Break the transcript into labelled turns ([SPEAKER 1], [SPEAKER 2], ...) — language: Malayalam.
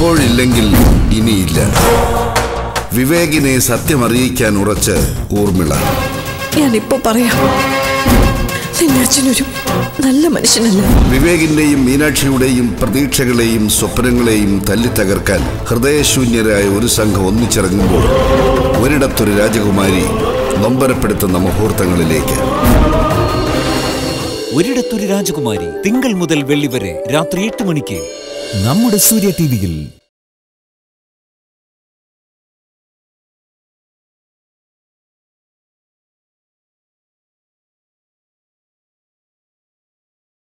[SPEAKER 1] അപ്പോഴില്ലെങ്കിൽ ഇനിയില്ല വിവേകിനെ സത്യമറിയിക്കാൻ ഉറച്ച് ഊർമിള
[SPEAKER 2] ഞാനിപ്പോ പറയാം നിന്റെ അച്ഛനൊരു നല്ല മനുഷ്യനല്ല
[SPEAKER 1] വിവേകിന്റെയും മീനാക്ഷിയുടെയും പ്രതീക്ഷകളെയും സ്വപ്നങ്ങളെയും തല്ലിത്തകർക്കാൻ ഹൃദയശൂന്യരായ ഒരു സംഘം ഒന്നിച്ചിറങ്ങുമ്പോൾ ഒരിടത്തൊരു രാജകുമാരി നൊമ്പരപ്പെടുത്തുന്ന മുഹൂർത്തങ്ങളിലേക്ക്
[SPEAKER 3] ഒരിടത്തൊരു രാജകുമാരി തിങ്കൾ മുതൽ വെള്ളി വരെ രാത്രി എട്ട് മണിക്ക്
[SPEAKER 4] നമ്മുടെ സൂര്യ ടി വിയിൽ